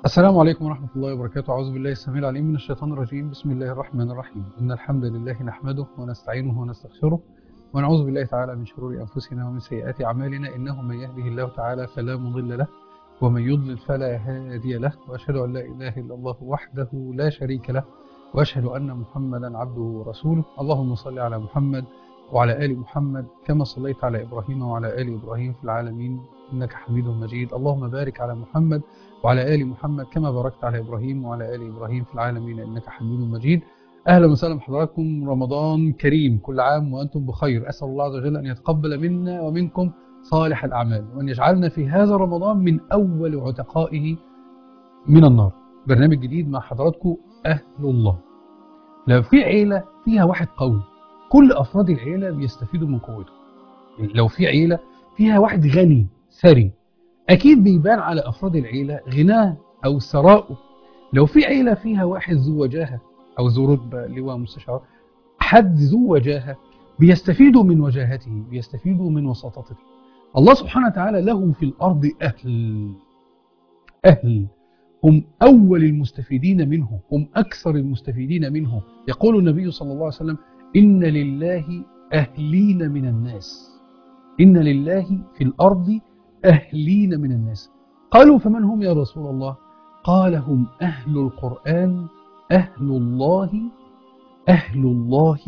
السلام عليكم ورحمة الله وبركاته أعوذ بالله السميع العليم من الشيطان الرجيم بسم الله الرحمن الرحيم إن الحمد لله نحمده ونستعينه ونستغفره ونعوذ بالله تعالى من شرور أنفسنا ومن سيئات أعمالنا إنه من يهده الله تعالى فلا مضل له ومن يضلل فلا هادي له وأشهد أن لا إله إلا الله وحده لا شريك له وأشهد أن محمدا عبده ورسوله اللهم صل على محمد وعلى آل محمد كما صليت على إبراهيم وعلى آل إبراهيم في العالمين إنك حميد مجيد اللهم بارك على محمد وعلى آل محمد كما باركت على إبراهيم وعلى آل إبراهيم في العالمين إنك حميد مجيد أهلا وسهلا بحضراتكم رمضان كريم كل عام وأنتم بخير أسأل الله عز وجل أن يتقبل منا ومنكم صالح الأعمال وأن يجعلنا في هذا رمضان من أول عتقائه من النار برنامج جديد مع حضراتكم أهل الله لو في عيلة فيها واحد قوي كل أفراد العيلة بيستفيدوا من قوته لو في عيلة فيها واحد غني ثري أكيد بيبان على أفراد العيلة غناه أو ثراؤه لو في عيلة فيها واحد ذو وجاهة أو ذو رتبة لواء مستشار حد ذو وجاهة بيستفيدوا من وجاهته بيستفيدوا من وساطته الله سبحانه وتعالى له في الأرض أهل أهل هم أول المستفيدين منه هم أكثر المستفيدين منه يقول النبي صلى الله عليه وسلم إن لله أهلين من الناس إن لله في الأرض أهلين من الناس قالوا فمن هم يا رسول الله قال هم أهل القرآن أهل الله أهل الله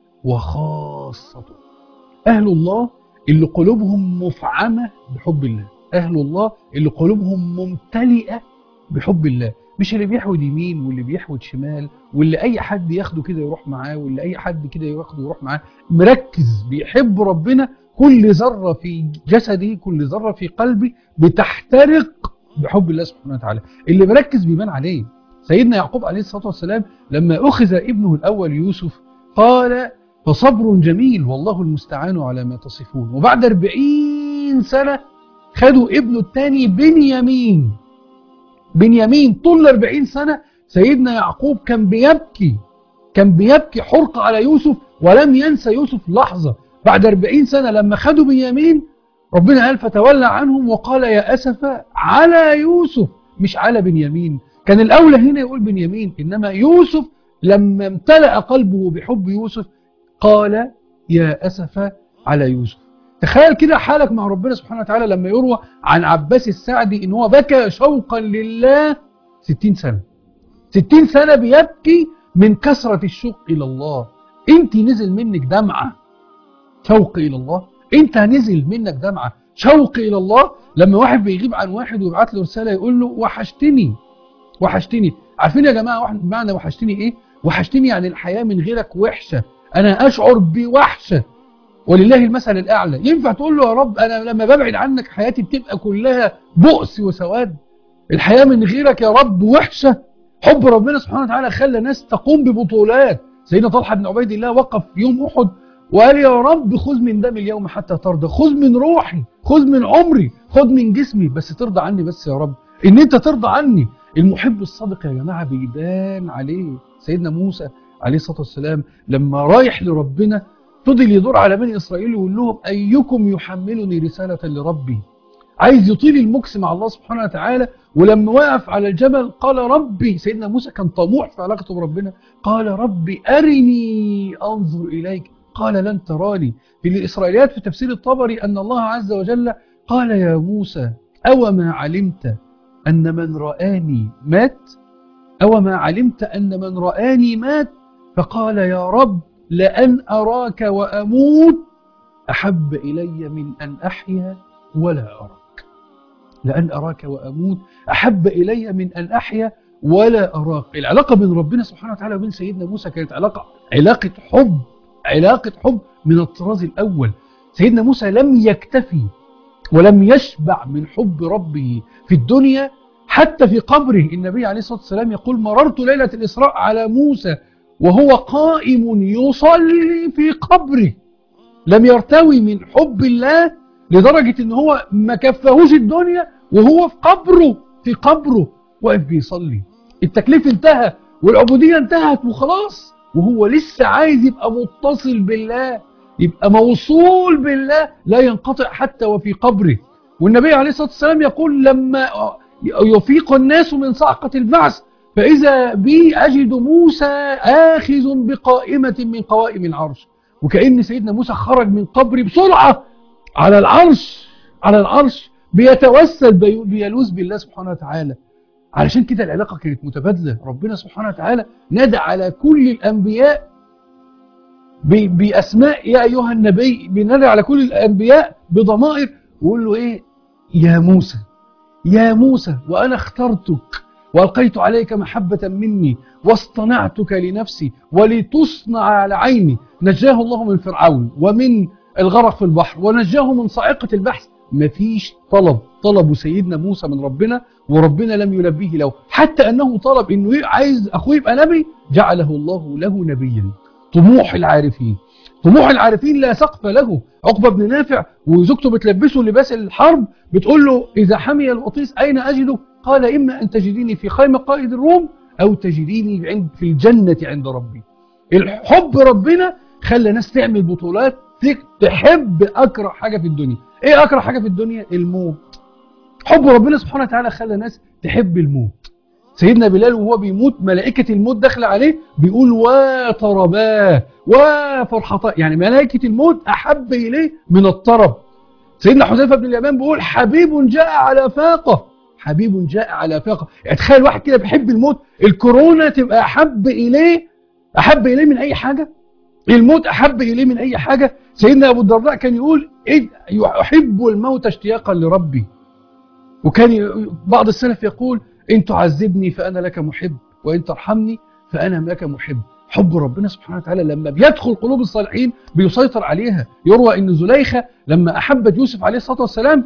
وخاصته أهل الله اللي قلوبهم مفعمة بحب الله أهل الله اللي قلوبهم ممتلئة بحب الله مش اللي بيحود يمين واللي بيحود شمال واللي أي حد ياخده كده يروح معاه واللي أي حد كده ياخده يروح معاه مركز بيحب ربنا كل ذرة في جسدي كل ذرة في قلبي بتحترق بحب الله سبحانه وتعالى اللي مركز بيبان عليه سيدنا يعقوب عليه الصلاة والسلام لما أخذ ابنه الأول يوسف قال فصبر جميل والله المستعان على ما تصفون وبعد أربعين سنة خدوا ابنه الثاني بنيامين بنيامين طول 40 سنة سيدنا يعقوب كان بيبكي كان بيبكي حرق على يوسف ولم ينسى يوسف لحظة بعد 40 سنة لما خدوا بنيامين ربنا قال فتولى عنهم وقال يا أسف على يوسف مش على بنيامين كان الأولى هنا يقول بنيامين إنما يوسف لما امتلأ قلبه بحب يوسف قال يا أسف على يوسف تخيل كده حالك مع ربنا سبحانه وتعالى لما يروى عن عباس السعدي ان هو بكى شوقا لله 60 سنة 60 سنة بيبكي من كثرة الشوق إلى الله انت نزل منك دمعة شوق إلى الله انت نزل منك دمعة شوق إلى الله لما واحد بيغيب عن واحد ويبعت له رسالة يقول له وحشتني وحشتني عارفين يا جماعة واحد معنى وحشتني ايه وحشتني يعني الحياة من غيرك وحشة انا اشعر بوحشة ولله المثل الأعلى ينفع تقول له يا رب أنا لما ببعد عنك حياتي بتبقى كلها بؤس وسواد الحياة من غيرك يا رب وحشة حب ربنا سبحانه وتعالى خلى ناس تقوم ببطولات سيدنا طلحة بن عبيد الله وقف يوم أحد وقال يا رب خذ من دم اليوم حتى ترضى خذ من روحي خذ من عمري خذ من جسمي بس ترضى عني بس يا رب ان انت ترضى عني المحب الصادق يا جماعة بيبان عليه سيدنا موسى عليه الصلاة والسلام لما رايح لربنا فضل يدور على بني إسرائيل ويقول لهم أيكم يحملني رسالة لربي عايز يطيل المكس مع الله سبحانه وتعالى ولما وقف على الجبل قال ربي سيدنا موسى كان طموح في علاقته بربنا قال ربي أرني أنظر إليك قال لن تراني في الإسرائيليات في تفسير الطبري أن الله عز وجل قال يا موسى أو ما علمت أن من رآني مات أو ما علمت أن من رآني مات فقال يا رب لأن أراك وأموت أحب إلي من أن أحيا ولا أراك لأن أراك وأموت أحب إلي من أن أحيا ولا أراك العلاقة بين ربنا سبحانه وتعالى وبين سيدنا موسى كانت علاقة علاقة حب علاقة حب من الطراز الأول سيدنا موسى لم يكتفي ولم يشبع من حب ربه في الدنيا حتى في قبره النبي عليه الصلاة والسلام يقول مررت ليلة الإسراء على موسى وهو قائم يصلي في قبره لم يرتوي من حب الله لدرجة ان هو ما كفهوش الدنيا وهو في قبره في قبره واقف بيصلي التكليف انتهى والعبودية انتهت وخلاص وهو لسه عايز يبقى متصل بالله يبقى موصول بالله لا ينقطع حتى وفي قبره والنبي عليه الصلاة والسلام يقول لما يفيق الناس من صعقة البعث فإذا بي أجد موسى آخذ بقائمة من قوائم العرش وكأن سيدنا موسى خرج من قبر بسرعة على العرش على العرش بيتوسل بي- بيلوذ بالله سبحانه وتعالى علشان كده العلاقة كانت متبادلة ربنا سبحانه وتعالى نادى على كل الأنبياء ب- بأسماء يا أيها النبي بينادى على كل الأنبياء بضمائر ويقول له إيه يا موسى يا موسى وأنا اخترتك وألقيت عليك محبة مني واصطنعتك لنفسي ولتصنع على عيني نجاه الله من فرعون ومن الغرق في البحر ونجاه من صاعقة البحث مفيش طلب طلبه سيدنا موسى من ربنا وربنا لم يلبيه له حتى أنه طلب أنه ي- عايز أخوه يبقى نبي جعله الله له نبيا طموح العارفين طموح العارفين لا سقف له عقبة بن نافع وزوجته بتلبسه لباس الحرب بتقول له إذا حمي الوطيس أين أجده قال إما أن تجديني في خيمة قائد الروم أو تجديني عند في الجنة عند ربي الحب ربنا خلى ناس تعمل بطولات تك- تحب أكره حاجة في الدنيا إيه أكره حاجة في الدنيا الموت حب ربنا سبحانه وتعالى خلى ناس تحب الموت سيدنا بلال وهو بيموت ملائكة الموت داخله عليه بيقول وطرباه وفرحتا يعني ملائكة الموت أحب إليه من الطرب سيدنا حذيفة بن اليمان بيقول حبيب جاء على فاقة حبيب جاء على فاقة يعني تخيل واحد كده بيحب الموت الكورونا تبقى أحب إليه أحب إليه من أي حاجة الموت أحب إليه من أي حاجة سيدنا أبو الدرداء كان يقول إيه أحب الموت اشتياقا لربي وكان ي- بعض السلف يقول إن تعذبني فأنا لك محب وإن ترحمني فأنا لك محب حب ربنا سبحانه وتعالى لما بيدخل قلوب الصالحين بيسيطر عليها يروى أن زليخة لما أحبت يوسف عليه الصلاة والسلام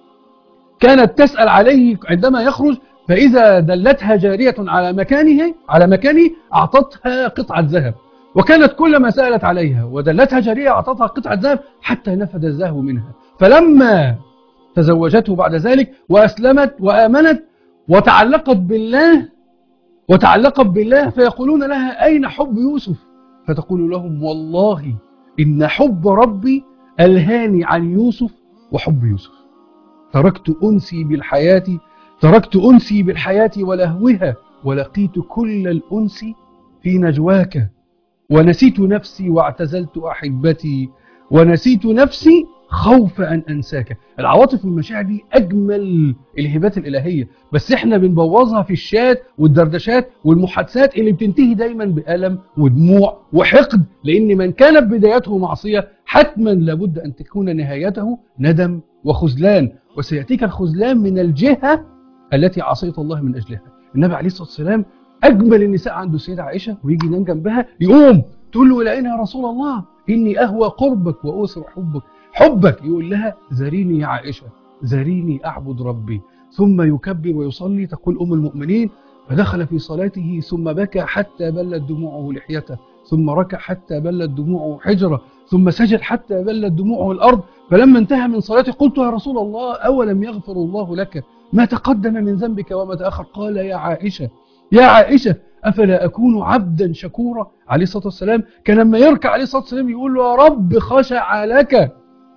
كانت تسأل عليه عندما يخرج فإذا دلتها جارية على مكانه على مكانه أعطتها قطعة ذهب وكانت كلما سألت عليها ودلتها جارية أعطتها قطعة ذهب حتى نفد الذهب منها فلما تزوجته بعد ذلك وأسلمت وآمنت وتعلقت بالله وتعلقت بالله فيقولون لها أين حب يوسف فتقول لهم والله إن حب ربي ألهاني عن يوسف وحب يوسف تركت أنسي بالحياة تركت أنسي بالحياة ولهوها ولقيت كل الأنس في نجواك ونسيت نفسي واعتزلت أحبتي ونسيت نفسي خوف أن أنساك العواطف والمشاعر دي أجمل الهبات الإلهية بس إحنا بنبوظها في الشات والدردشات والمحادثات اللي بتنتهي دايما بألم ودموع وحقد لأن من كانت بدايته معصية حتما لابد أن تكون نهايته ندم وخذلان وسيأتيك الخذلان من الجهة التي عصيت الله من أجلها النبي عليه الصلاة والسلام أجمل النساء عنده السيدة عائشة ويجي ينام جنبها يقوم تقول له إلى أين يا رسول الله إني أهوى قربك وأسر حبك حبك يقول لها زاريني يا عائشة زاريني أعبد ربي ثم يكبر ويصلي تقول أم المؤمنين فدخل في صلاته ثم بكى حتى بلت دموعه لحيته ثم ركع حتى بلت دموعه حجرة ثم سجد حتى بلت دموعه الأرض فلما انتهى من صلاته قلت يا رسول الله أولم يغفر الله لك ما تقدم من ذنبك وما تأخر قال يا عائشة يا عائشة أفلا أكون عبدا شكورا عليه الصلاة والسلام كان لما يركع عليه الصلاة والسلام يقول له يا رب خشع لك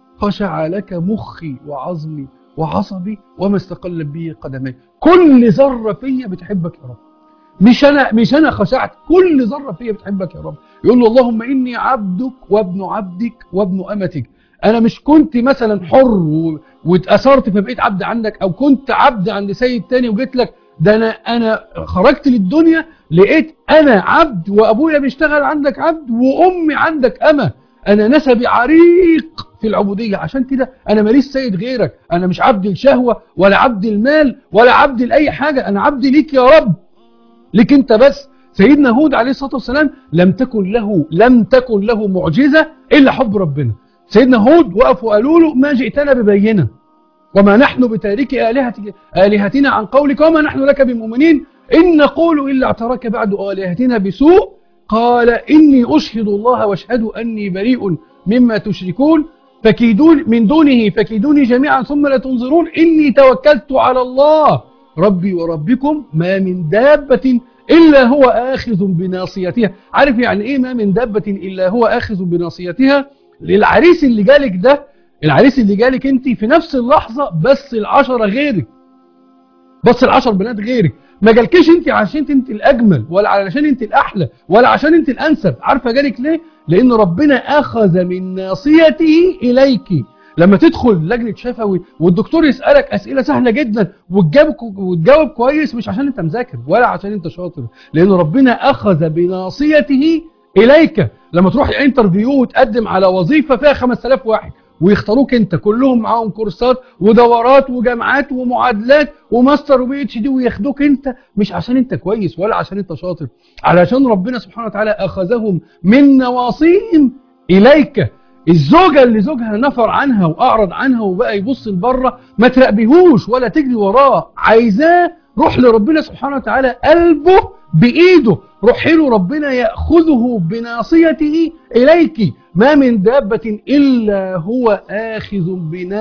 خشع لك مخي وعظمي وعصبي وما استقل به قدمي كل ذرة فيا بتحبك يا رب مش أنا مش أنا خشعت كل ذرة فيا بتحبك يا رب يقول له اللهم إني عبدك وابن عبدك وابن أمتك أنا مش كنت مثلا حر و... واتأثرت فبقيت عبد عندك أو كنت عبد عند سيد تاني وجيت لك ده أنا أنا خرجت للدنيا لقيت أنا عبد وأبويا بيشتغل عندك عبد وأمي عندك أمة أنا نسبي عريق في العبودية عشان كده أنا ماليش سيد غيرك أنا مش عبد الشهوة ولا عبد المال ولا عبد لأي حاجة أنا عبد ليك يا رب ليك أنت بس سيدنا هود عليه الصلاة والسلام لم تكن له لم تكن له معجزة إلا حب ربنا سيدنا هود وقفوا قالوا له ما جئتنا ببينة وما نحن بتارك آلهتك آلهتنا عن قولك وما نحن لك بمؤمنين إن نقول إلا اعتراك بعد آلهتنا بسوء قال إني أشهد الله واشهد أني بريء مما تشركون فكيدون من دونه فكيدوني جميعا ثم لا تنظرون إني توكلت على الله ربي وربكم ما من دابة إلا هو آخذ بناصيتها عارف يعني إيه ما من دابة إلا هو آخذ بناصيتها للعريس اللي جالك ده العريس اللي جالك انت في نفس اللحظة بس العشرة غيرك بص العشر بنات غيرك ما جالكيش انت عشان انت الاجمل ولا علشان انت الاحلى ولا عشان انت الانسب عارفه جالك ليه لان ربنا اخذ من ناصيته اليك لما تدخل لجنه شفوي والدكتور يسالك اسئله سهله جدا وتجاوب وتجاوب كويس مش عشان انت مذاكر ولا عشان انت شاطر لان ربنا اخذ بناصيته اليك لما تروح انترفيو وتقدم على وظيفه فيها 5000 واحد ويختاروك انت كلهم معاهم كورسات ودورات وجامعات ومعادلات وماستر وبي اتش دي وياخدوك انت مش عشان انت كويس ولا عشان انت شاطر علشان ربنا سبحانه وتعالى اخذهم من نواصيهم اليك الزوجة اللي زوجها نفر عنها واعرض عنها وبقى يبص لبره ما تراقبيهوش ولا تجري وراه عايزاه روح لربنا سبحانه وتعالى قلبه بايده روحي له ربنا ياخذه بناصيته اليك ما من دابة إلا هو آخذ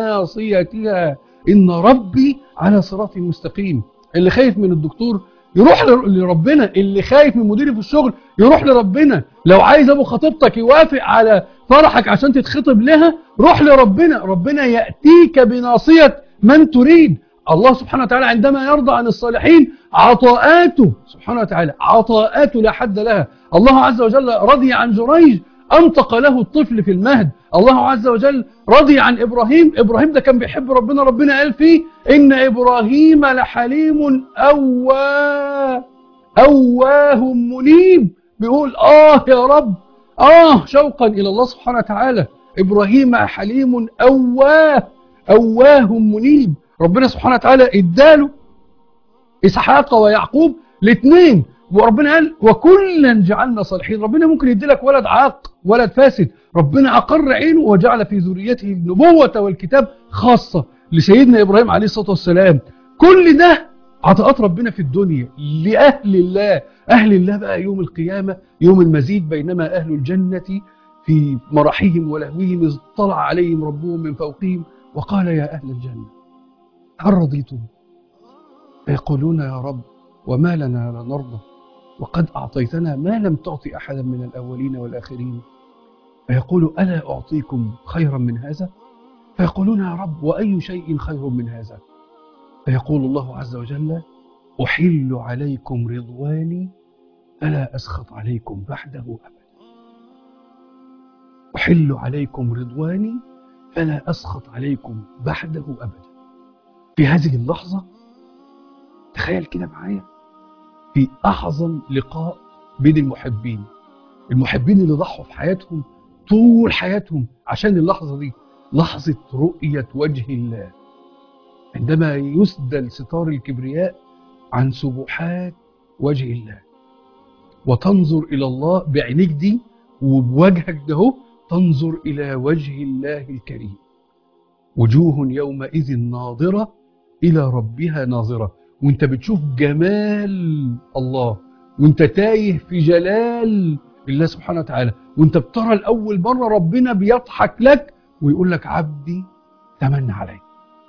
بناصيتها إن ربي على صراط مستقيم اللي خايف من الدكتور يروح لربنا اللي خايف من مديري في الشغل يروح لربنا لو عايز ابو خطيبتك يوافق على فرحك عشان تتخطب لها روح لربنا ربنا يأتيك بناصية من تريد الله سبحانه وتعالى عندما يرضى عن الصالحين عطاءاته سبحانه وتعالى عطاءاته لا حد لها الله عز وجل رضي عن جريج أنطق له الطفل في المهد الله عز وجل رضي عن إبراهيم إبراهيم ده كان بيحب ربنا ربنا قال فيه إن إبراهيم لحليم أواه أواه منيب بيقول آه يا رب آه شوقا إلى الله سبحانه وتعالى إبراهيم حليم أواه أواه منيب ربنا سبحانه وتعالى اداله إسحاق ويعقوب الاثنين وربنا قال وكلا جعلنا صالحين ربنا ممكن يدي لك ولد عاق ولد فاسد ربنا أقر عينه وجعل في ذريته النبوة والكتاب خاصة لسيدنا إبراهيم عليه الصلاة والسلام كل ده عطاءات ربنا في الدنيا لأهل الله أهل الله بقى يوم القيامة يوم المزيد بينما أهل الجنة في مرحهم ولهوهم إذ طلع عليهم ربهم من فوقهم وقال يا أهل الجنة هل رضيتم فيقولون يا رب وما لنا لا نرضى وقد أعطيتنا ما لم تعطي أحدا من الأولين والآخرين فيقول ألا أعطيكم خيرا من هذا فيقولون يا رب وأي شيء خير من هذا فيقول الله عز وجل أحل عليكم رضواني فلا أسخط عليكم بعده أبدا أحل عليكم رضواني فلا أسخط عليكم بعده أبدا في هذه اللحظة تخيل كده معايا في أعظم لقاء بين المحبين المحبين اللي ضحوا في حياتهم طول حياتهم عشان اللحظة دي لحظة رؤية وجه الله عندما يسدل ستار الكبرياء عن سبحات وجه الله وتنظر إلى الله بعينيك دي وبوجهك ده تنظر إلى وجه الله الكريم وجوه يومئذ ناظرة إلى ربها ناظرة وانت بتشوف جمال الله وانت تايه في جلال الله سبحانه وتعالى وانت بترى الأول مرة ربنا بيضحك لك ويقول لك عبدي تمنى علي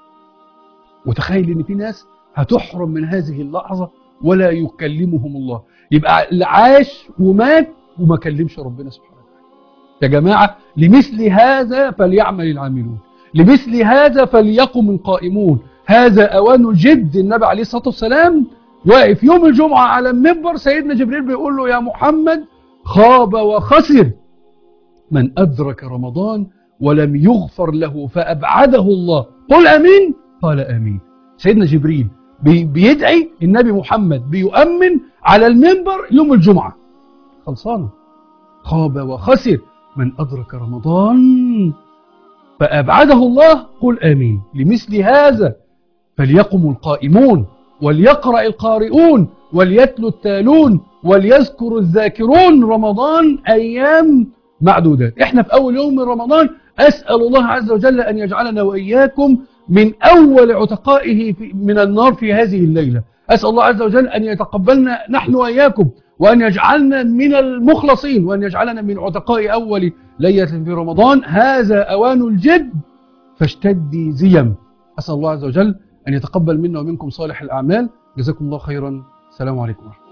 وتخيل ان في ناس هتحرم من هذه اللحظة ولا يكلمهم الله يبقى اللي عاش ومات وما كلمش ربنا سبحانه وتعالى يا جماعة لمثل هذا فليعمل العاملون لمثل هذا فليقم القائمون هذا أوان الجد النبي عليه الصلاة والسلام واقف يوم الجمعة على المنبر سيدنا جبريل بيقول له يا محمد خاب وخسر من أدرك رمضان ولم يغفر له فأبعده الله قل أمين قال أمين سيدنا جبريل بي بيدعي النبي محمد بيؤمن على المنبر يوم الجمعة خلصانة خاب وخسر من أدرك رمضان فأبعده الله قل آمين لمثل هذا فليقم القائمون وليقرأ القارئون وليتلو التالون وليذكر الذاكرون رمضان أيام معدودات احنا في أول يوم من رمضان أسأل الله عز وجل أن يجعلنا وإياكم من أول عتقائه من النار في هذه الليلة أسأل الله عز وجل أن يتقبلنا نحن وإياكم وأن يجعلنا من المخلصين وأن يجعلنا من عتقاء أول ليلة في رمضان هذا أوان الجد فاشتدي زيم أسأل الله عز وجل أن يتقبل منا ومنكم صالح الأعمال جزاكم الله خيرا السلام عليكم ورحمة